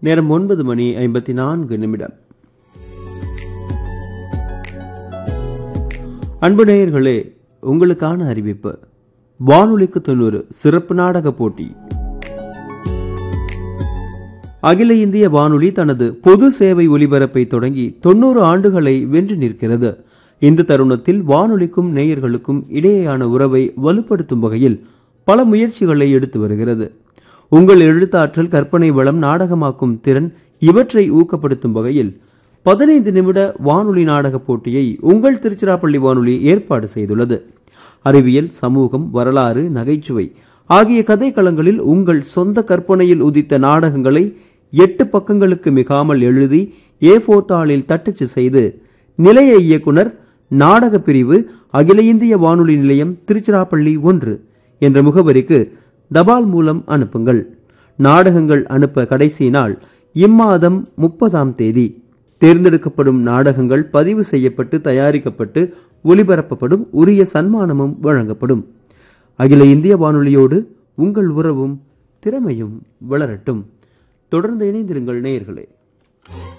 நேரம் ஒன்பது மணி ஐம்பத்தி நான்கு நிமிடம் அன்பு நேயர்களே உங்களுக்கான அறிவிப்பு வானொலிக்கு தொண்ணூறு சிறப்பு நாடக போட்டி அகில இந்திய வானொலி தனது பொது சேவை ஒலிபரப்பை தொடங்கி தொண்ணூறு ஆண்டுகளை வென்று நிற்கிறது இந்த தருணத்தில் வானொலிக்கும் நேயர்களுக்கும் இடையேயான உறவை வலுப்படுத்தும் வகையில் பல முயற்சிகளை எடுத்து வருகிறது உங்கள் எழுத்தாற்றல் கற்பனை வளம் நாடகமாக்கும் திறன் இவற்றை ஊக்கப்படுத்தும் வகையில் பதினைந்து நிமிட வானொலி நாடக போட்டியை உங்கள் திருச்சிராப்பள்ளி வானொலி ஏற்பாடு செய்துள்ளது அறிவியல் சமூகம் வரலாறு நகைச்சுவை ஆகிய கதைக்களங்களில் உங்கள் சொந்த கற்பனையில் உதித்த நாடகங்களை எட்டு பக்கங்களுக்கு மிகாமல் எழுதி ஏ ஃபோர் தாளில் தட்டச்சு செய்து நிலைய இயக்குனர் நாடக பிரிவு அகில இந்திய வானொலி நிலையம் திருச்சிராப்பள்ளி ஒன்று என்ற முகவரிக்கு தபால் மூலம் அனுப்புங்கள் நாடகங்கள் அனுப்ப கடைசி நாள் இம்மாதம் முப்பதாம் தேதி தேர்ந்தெடுக்கப்படும் நாடகங்கள் பதிவு செய்யப்பட்டு தயாரிக்கப்பட்டு ஒலிபரப்பப்படும் உரிய சன்மானமும் வழங்கப்படும் அகில இந்திய வானொலியோடு உங்கள் உறவும் திறமையும் வளரட்டும் தொடர்ந்து இணைந்திருங்கள் நேயர்களே